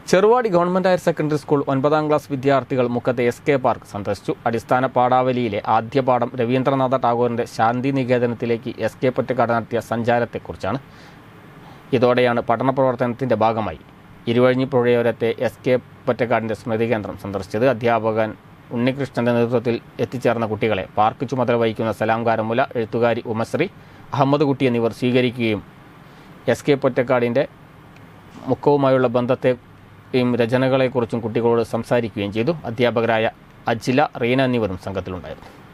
Cheruvadi government higher secondary school ഒൻപതാം class വിദ്യാർത്ഥികൾ മുക്കത്തെ എസ് കെ പാർക്ക് സന്ദർശിച്ചു അടിസ്ഥാന പാഠാവലിയിലെ ആദ്യ പാഠം രവീന്ദ്രനാഥ ടാഗോറിന്റെ ശാന്തി നികേതനത്തിലേക്ക് എസ് കെ പൊറ്റക്കാട് നടത്തിയ സഞ്ചാരത്തെക്കുറിച്ചാണ് ഇതോടെയാണ് പഠന പ്രവർത്തനത്തിന്റെ ഭാഗമായി ഇരുവഴിഞ്ഞി പുഴയോരത്തെ എസ് കെ പൊറ്റക്കാടിന്റെ സ്മൃതി കേന്ദ്രം സന്ദർശിച്ചത് അധ്യാപകൻ ഉണ്ണികൃഷ്ണന്റെ നേതൃത്വത്തിൽ എത്തിച്ചേർന്ന കുട്ടികളെ പാർക്ക് ചുമതല വഹിക്കുന്ന സലാം കാരമുല എഴുത്തുകാരി ഉമശ്രീ അഹമ്മദ് കുട്ടി എന്നിവർ സ്വീകരിക്കുകയും എസ് കെ പൊറ്റക്കാടിന്റെ മുക്കവുമായുള്ള ബന്ധത്തെയും രചനകളെക്കുറിച്ചും കുട്ടികളോട് സംസാരിക്കുകയും ചെയ്തു അധ്യാപകരായ അജില റീന എന്നിവരും സംഘത്തിലുണ്ടായിരുന്നു